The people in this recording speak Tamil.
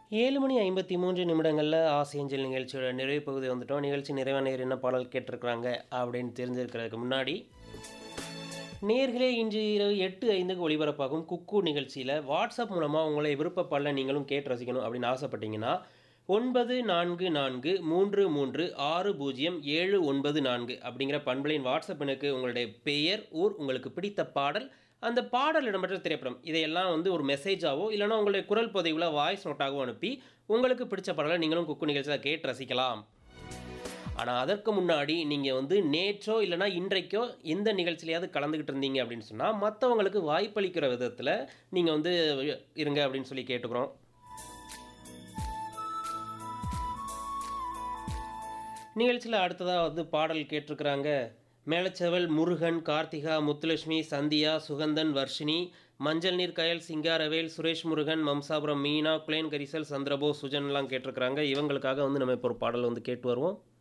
ஏழு மணி ஐம்பத்தி மூன்று நிமிடங்களில் ஆசையஞ்சல் நிகழ்ச்சியோட நிறைவு பகுதி வந்துட்டோம் நிகழ்ச்சி நிறைவான நேர் என்ன பாடல் கேட்டிருக்கிறாங்க அப்படின்னு தெரிஞ்சிருக்கிறதுக்கு முன்னாடி நேர்களே இன்று இரவு எட்டு ஐந்துக்கு ஒளிபரப்பாகும் குக்கு நிகழ்ச்சியில் வாட்ஸ்அப் மூலமாக உங்களை விருப்பப்பாடல நீங்களும் கேட்டு ரசிக்கணும் அப்படின்னு ஆசைப்பட்டீங்கன்னா ஒன்பது நான்கு நான்கு மூன்று மூன்று ஆறு பூஜ்ஜியம் ஏழு ஒன்பது நான்கு அப்படிங்கிற பண்பலையின் வாட்ஸ்அப் எனக்கு உங்களுடைய பெயர் ஊர் உங்களுக்கு பிடித்த பாடல் அந்த பாடல் இடம்பெற்ற திரைப்படம் இதையெல்லாம் வந்து ஒரு மெசேஜாவோ இல்லைனா உங்களுடைய குரல் பதிவில் வாய்ஸ் நோட்டாகவோ அனுப்பி உங்களுக்கு பிடிச்ச பாடலை நீங்களும் குக்கு நிகழ்ச்சியில் கேட்டு ரசிக்கலாம் ஆனால் அதற்கு முன்னாடி நீங்கள் வந்து நேற்றோ இல்லைனா இன்றைக்கோ எந்த நிகழ்ச்சியிலையாவது கலந்துக்கிட்டு இருந்தீங்க அப்படின்னு சொன்னால் மற்றவங்களுக்கு வாய்ப்பளிக்கிற விதத்தில் நீங்கள் வந்து இருங்க அப்படின்னு சொல்லி கேட்டுக்கிறோம் நிகழ்ச்சியில் அடுத்ததாக வந்து பாடல் கேட்டிருக்கிறாங்க மேலச்செவல் முருகன் கார்த்திகா முத்துலட்சுமி சந்தியா சுகந்தன் வர்ஷினி மஞ்சள் நீர் கயல் சிங்காரவேல் சுரேஷ் முருகன் மம்சாபுரம் மீனா குளேன் கரிசல் சந்திரபோஸ் சுஜன்லாம் கேட்டிருக்கிறாங்க இவங்களுக்காக வந்து நம்ம இப்போ ஒரு பாடல் வந்து கேட்டு வருவோம்